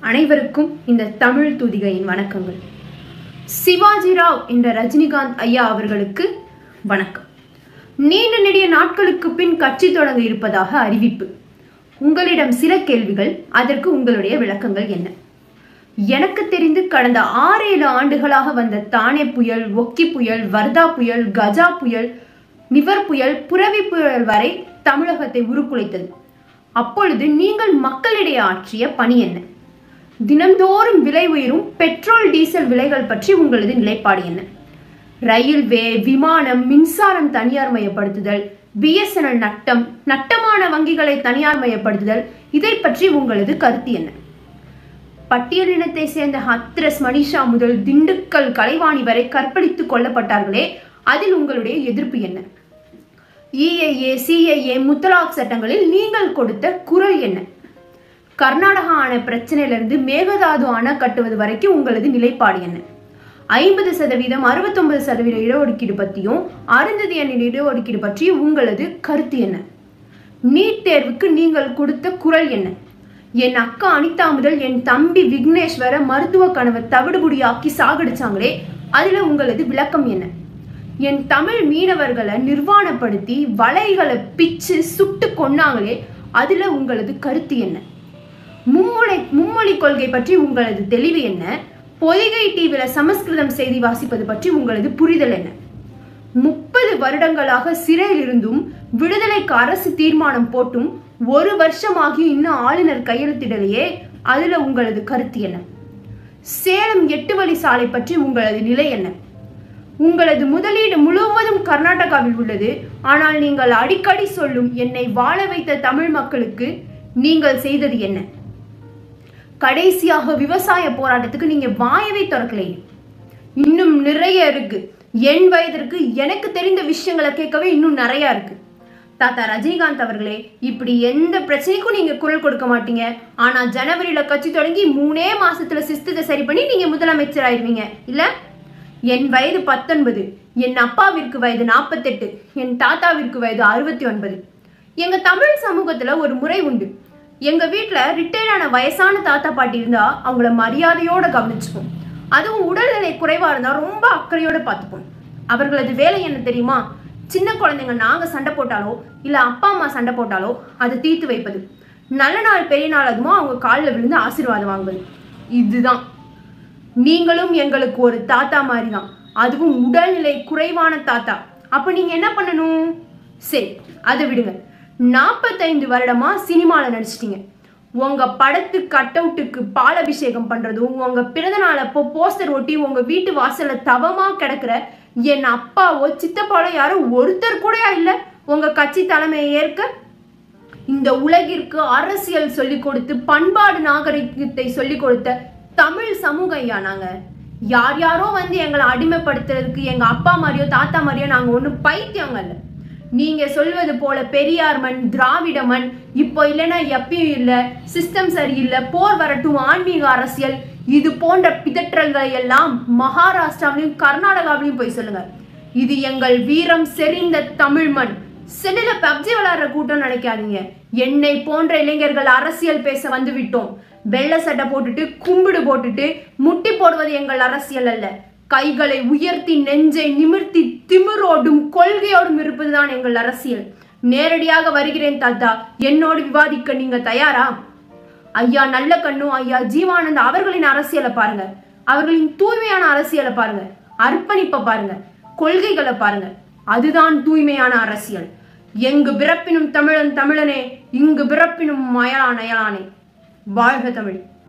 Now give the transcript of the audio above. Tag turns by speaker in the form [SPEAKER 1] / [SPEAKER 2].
[SPEAKER 1] அனைவருக்கும் இந்த தமிழ் தூதிகையின் வணக்கங்கள் சிவாஜி ராவ் என்ற ரஜினிகாந்த் ஐயா அவர்களுக்கு வணக்கம் நீண்ட நெடிய நாட்களுக்கு பின் கட்சி தொடங்க இருப்பதாக அறிவிப்பு உங்களிடம் சில கேள்விகள் அதற்கு உங்களுடைய விளக்கங்கள் என்ன எனக்கு தெரிந்து கடந்த ஆறு ஏழு ஆண்டுகளாக வந்த தானே புயல் ஒக்கி புயல் வர்தா புயல் கஜா புயல் நிவர் புயல் புரவி புயல் வரை தமிழகத்தை உருக்குலைத்தது அப்பொழுது நீங்கள் மக்களிடையே ஆற்றிய பணி என்ன தினந்தோறும் விலை உயரும் பெட்ரோல் டீசல் விலைகள் பற்றி உங்களது நிலைப்பாடு என்ன ரயில்வே விமானம் மின்சாரம் தனியார் மயப்படுத்துதல் பிஎஸ்என்எல் நட்டம் நட்டமான வங்கிகளை தனியார் மயப்படுத்துதல் இதை பற்றி உங்களது கருத்து என்ன பட்டியலினத்தை சேர்ந்த ஹத்ரஸ் மனிஷா முதல் திண்டுக்கல் கலைவாணி வரை கற்பழித்துக் கொல்லப்பட்டார்களே அதில் உங்களுடைய எதிர்ப்பு என்ன இஏஏ சிஏஏ முத்தலாக் சட்டங்களில் நீங்கள் கொடுத்த குரல் என்ன கர்நாடகா அணை பிரச்சனையிலிருந்து மேகதாது அணை கட்டுவது வரைக்கும் உங்களது நிலைப்பாடு என்ன ஐம்பது சதவீதம் அறுபத்தொன்பது சதவீத இடஒதுக்கீடு பற்றியும் அருந்ததி எண்ணின் இடஒதுக்கீடு பற்றியும் உங்களது கருத்து என்ன நீட் தேர்வுக்கு நீங்கள் கொடுத்த குரல் என்ன என் அக்கா அனிதா முதல் என் தம்பி விக்னேஷ் வர மருத்துவ கனவை தவிடுபுடியாக்கி சாகடிச்சாங்களே அதுல உங்களது விளக்கம் என்ன என் தமிழ் மீனவர்களை நிர்வாணப்படுத்தி வலைகளை பிச்சு சுட்டு கொன்னாங்களே அதுல உங்களது கருத்து என்ன மும்மொழி மும்மொழி கொள்கை பற்றி உங்களது தெளிவு என்ன பொதிகை டிவில சமஸ்கிருதம் செய்தி வாசிப்பது பற்றி உங்களது புரிதல் என்ன முப்பது வருடங்களாக சிறையில் இருந்தும் விடுதலைக்கு அரசு தீர்மானம் போட்டும் ஒரு வருஷமாகி இன்னும் ஆளுநர் கையெழுத்திடலையே அதுல உங்களது கருத்து என்ன சேலம் எட்டு வழி சாலை பற்றி உங்களது நிலை என்ன உங்களது முதலீடு முழுவதும் கர்நாடகாவில் உள்ளது ஆனால் நீங்கள் அடிக்கடி சொல்லும் என்னை வாழ வைத்த தமிழ் மக்களுக்கு நீங்கள் செய்தது என்ன கடைசியாக விவசாய போராட்டத்துக்கு நீங்க வாயவே திறக்கலையே இன்னும் நிறைய இருக்கு என் வயதிற்கு எனக்கு தெரிந்த விஷயங்களை கேட்கவே இன்னும் நிறைய இருக்கு தாத்தா ரஜினிகாந்த் அவர்களே இப்படி எந்த பிரச்சனைக்கும் நீங்க குரல் கொடுக்க மாட்டீங்க ஆனா ஜனவரியில கட்சி தொடங்கி மூணே மாசத்துல சிஸ்டத்தை சரி பண்ணி நீங்க முதலமைச்சர் ஆயிருவீங்க இல்ல என் வயது பத்தொன்பது என் அப்பாவிற்கு வயது நாற்பத்தெட்டு என் தாத்தாவிற்கு வயது அறுபத்தி ஒன்பது எங்க தமிழ் சமூகத்துல ஒரு முறை உண்டு எங்க வீட்டுல ரிட்டையர்ட் ஆன வயசான தாத்தா பாட்டி இருந்தா அவங்கள மரியாதையோட கவனிச்சுப்போம் அதுவும் உடல்நிலை குறைவா இருந்தா ரொம்ப அக்கறையோட பார்த்துப்போம் அவர்களது வேலை என்ன தெரியுமா சின்ன குழந்தைங்க நாங்க சண்டை போட்டாலோ இல்ல அப்பா அம்மா சண்டை போட்டாலோ அதை தீர்த்து வைப்பது நல்ல நாள் பெரிய நாள் அதுமோ அவங்க காலில் விழுந்து ஆசீர்வாதம் வாங்குவது இதுதான் நீங்களும் எங்களுக்கு ஒரு தாத்தா மாதிரி தான் அதுவும் உடல்நிலை குறைவான தாத்தா அப்ப நீங்க என்ன பண்ணணும் சரி அதை விடுங்க நாற்பத்தைந்து வருடமா சினிமால நடிச்சிட்டீங்க உங்க படத்து கட் அவுட்டுக்கு பாலபிஷேகம் பண்றதும் உங்க பிறந்த நாள் அப்போ போஸ்டர் ஒட்டி உங்க வீட்டு வாசல்ல தவமா கிடக்குற என் அப்பாவோ சித்தப்பாவோ யாரோ ஒருத்தர் கூட இல்ல உங்க கட்சி தலைமையை ஏற்க இந்த உலகிற்கு அரசியல் சொல்லிக் கொடுத்து பண்பாடு நாகரிகத்தை சொல்லிக் கொடுத்த தமிழ் சமூகம் ஐயா நாங்க யார் யாரோ வந்து எங்களை அடிமைப்படுத்துறதுக்கு எங்க அப்பா மாதிரியோ தாத்தா மாதிரியோ நாங்க ஒன்றும் பைத்தியங்க இல்லை நீங்க சொல்வது போல பெரியார் மண் திராவிட மண் இப்போ இல்லைன்னா எப்பயும் இல்லை சிஸ்டம் சரியில்லை போர் வரட்டும் ஆன்மீக அரசியல் இது போன்ற பிதற்றல்களை எல்லாம் மகாராஷ்டிராவிலையும் கர்நாடகாவிலையும் போய் சொல்லுங்க இது எங்கள் வீரம் செறிந்த தமிழ் மண் சென்னையில பப்ஜி விளையாடுற கூட்டம் நினைக்காதீங்க என்னை போன்ற இளைஞர்கள் அரசியல் பேச வந்து விட்டோம் வெள்ளை சட்டை போட்டுட்டு கும்பிடு போட்டுட்டு முட்டி போடுவது எங்கள் அரசியல் அல்ல கைகளை உயர்த்தி நெஞ்சை நிமிர்த்தி திமிரோடும் கொள்கையோடும் இருப்பதுதான் எங்கள் அரசியல் நேரடியாக வருகிறேன் தாத்தா என்னோடு விவாதிக்க நீங்க தயாரா ஐயா நல்ல கண்ணும் ஐயா ஜீவானந்த் அவர்களின் அரசியலை பாருங்க அவர்களின் தூய்மையான அரசியலை பாருங்க அர்ப்பணிப்பை பாருங்க கொள்கைகளை பாருங்க அதுதான் தூய்மையான அரசியல் எங்கு பிறப்பினும் தமிழன் தமிழனே இங்கு பிறப்பினும் அயலான் அயலானே வாழ்க தமிழ்